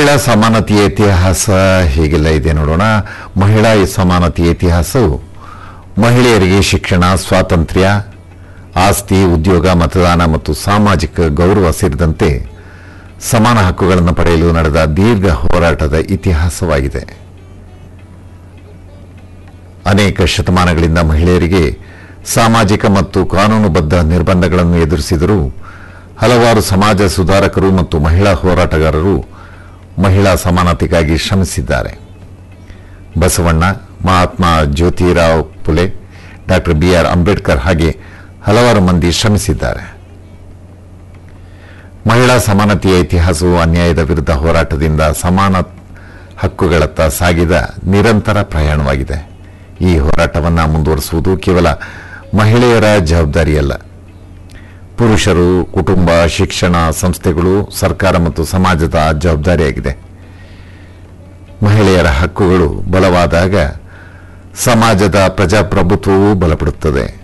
ಮಹಿಳಾ ಸಮಾನತೆಯ ಇತಿಹಾಸ ಹೇಗೆಲ್ಲ ಇದೆ ನೋಡೋಣ ಮಹಿಳಾ ಸಮಾನತೆಯ ಇತಿಹಾಸವು ಮಹಿಳೆಯರಿಗೆ ಶಿಕ್ಷಣ ಸ್ವಾತಂತ್ರ್ಯ ಆಸ್ತಿ ಉದ್ಯೋಗ ಮತದಾನ ಮತ್ತು ಸಾಮಾಜಿಕ ಗೌರವ ಸೇರಿದಂತೆ ಸಮಾನ ಹಕ್ಕುಗಳನ್ನು ಪಡೆಯಲು ನಡೆದ ದೀರ್ಘ ಹೋರಾಟದ ಇತಿಹಾಸವಾಗಿದೆ ಅನೇಕ ಶತಮಾನಗಳಿಂದ ಮಹಿಳೆಯರಿಗೆ ಸಾಮಾಜಿಕ ಮತ್ತು ಕಾನೂನುಬದ್ಧ ನಿರ್ಬಂಧಗಳನ್ನು ಎದುರಿಸಿದರೂ ಹಲವಾರು ಸಮಾಜ ಸುಧಾರಕರು ಮತ್ತು ಮಹಿಳಾ ಹೋರಾಟಗಾರರು ಮಹಿಳಾ ಸಮಾನತೆಗಾಗಿ ಶ್ರಮಿಸಿದ್ದಾರೆ Basavanna Mahatma Jyotirao Phule doctor B R Ambedkar ಹಾಗೆ ಹಲವಾರು ಮಂದಿ ಶ್ರಮಿಸಿದ್ದಾರೆ ಮಹಿಳಾ ಸಮಾನತೆಯ ಇತಿಹಾಸವು ಅನ್ಯಾಯದ ವಿರುದ್ಧ ಹೋರಾಟದಿಂದ ಸಮಾನ ಹಕ್ಕುಗಳತ್ತ ಸಾಗಿದ ನಿರಂತರ ಪ್ರಯಾಣವಾಗಿದೆ ಈ ಹೋರಾಟವನ್ನು ಮುಂದುವರಿಸುವುದು ಕೇವಲ ಮಹಿಳೆಯರ ಜವಾಬ್ದಾರಿಯಲ್ಲ ಪುರುಷರು ಕುಟುಂಬ ಶಿಕ್ಷಣ ಸಂಸ್ಥೆಗಳು ಸರ್ಕಾರ ಮತ್ತು ಸಮಾಜದ ಜವಾಬ್ದಾರಿಯಾಗಿದೆ ಮಹಿಳೆಯರ ಹಕ್ಕುಗಳು ಬಲವಾದಾಗ ಸಮಾಜದ ಪ್ರಜಾಪ್ರಭುತ್ವವೂ ಬಲಪಡುತ್ತದೆ